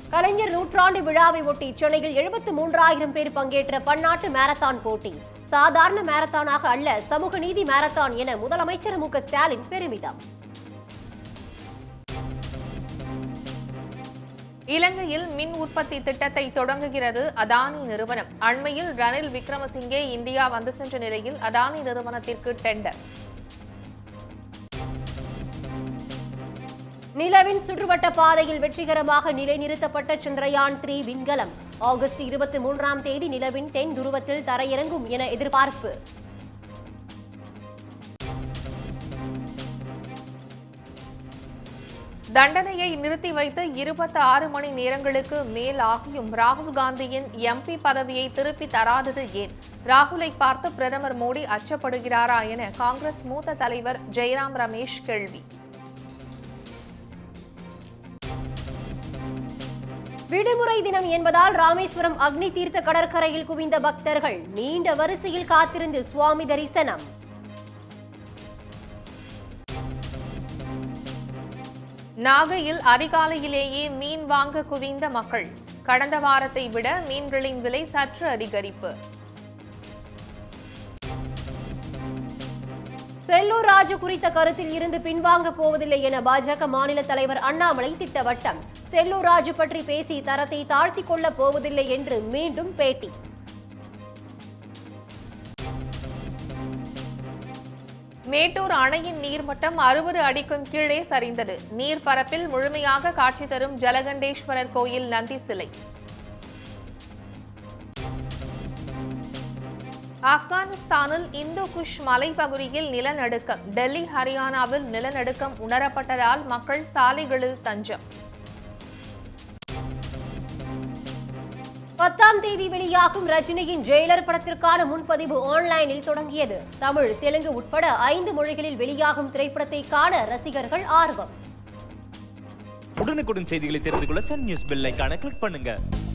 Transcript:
கலைஞர் நூற்றாண்டு விழாவை ஒட்டி சென்னையில் எழுபத்து மூன்றாயிரம் பேர் பங்கேற்ற பன்னாட்டு மாரத்தான் போட்டி சாதாரண மாரத்தானாக அல்ல சமூக நீதி மாரத்தான் என முதலமைச்சர் மு க ஸ்டாலின் பெருமிதம் இலங்கையில் மின் உற்பத்தி திட்டத்தை தொடங்குகிறது அதானி நிறுவனம் அண்மையில் ரணில் விக்ரமசிங்கே இந்தியா வந்து சென்ற நிலையில் அதானி நிறுவனத்திற்கு டெண்டர் நிலவின் சுற்றுவட்ட பாதையில் வெற்றிகரமாக நிலைநிறுத்தப்பட்ட சந்திரயான் த்ரீ விண்கலம் ஆகஸ்ட் இருபத்தி மூன்றாம் தேதி நிலவின் தென் துருவத்தில் தரையிறங்கும் என எதிர்பார்ப்பு தண்டனையை நிறுத்தி வைத்து இருபத்தி ஆறு மணி நேரங்களுக்கு மேல் ஆகியும் ராகுல் காந்தியின் எம்பி பதவியை திருப்பி தராதது ஏன் ராகுலை பார்த்து பிரதமர் மோடி அச்சப்படுகிறாரா என காங்கிரஸ் மூத்த தலைவர் ஜெயராம் ரமேஷ் கேள்வி விடுமுறை தினம் என்பதால் ராமேஸ்வரம் அக்னி தீர்த்த கடற்கரையில் குவிந்த பக்தர்கள் நீண்ட வரிசையில் காத்திருந்து சுவாமி தரிசனம் நாகையில் அதிகாலையிலேயே மீன் வாங்க குவிந்த மக்கள் கடந்த வாரத்தை விட மீன்களின் விலை சற்று அதிகரிப்பு செல்லூர் ராஜு குறித்த கருத்தில் இருந்து பின்வாங்க போவதில்லை என பாஜக மாநில தலைவர் அண்ணாமலை திட்டவட்டம் செல்லூர் ராஜு பற்றி பேசி தரத்தை தாழ்த்திக் கொள்ளப் போவதில்லை என்று மீண்டும் பேட்டி மேட்டூர் அணையின் நீர்மட்டம் அறுபது அடிக்கும் கீழே சரிந்தது நீர்ப்பரப்பில் முழுமையாக காட்சி தரும் ஜலகண்டேஸ்வரர் கோயில் நந்தி சிலை ஆப்கானிஸ்தானில் இந்து குஷ் மலைப்பகுதியில் நிலநடுக்கம் டெல்லி ஹரியானாவில் நிலநடுக்கம் உணரப்பட்டதால் மக்கள் சாலைகளில் தஞ்சம் பத்தாம் தேதி வெளியாகும் ரஜினியின் ஜெயிலர் படத்திற்கான முன்பதிவு ஆன்லைனில் தொடங்கியது தமிழ் தெலுங்கு உட்பட ஐந்து மொழிகளில் வெளியாகும் திரைப்படத்தை காண ரசிகர்கள் ஆர்வம் உடனுக்குடன் செய்திகளை தெரிந்து கொள்ள சன் நியூஸ் பெல் ஐகானை கிளிக் பண்ணுங்க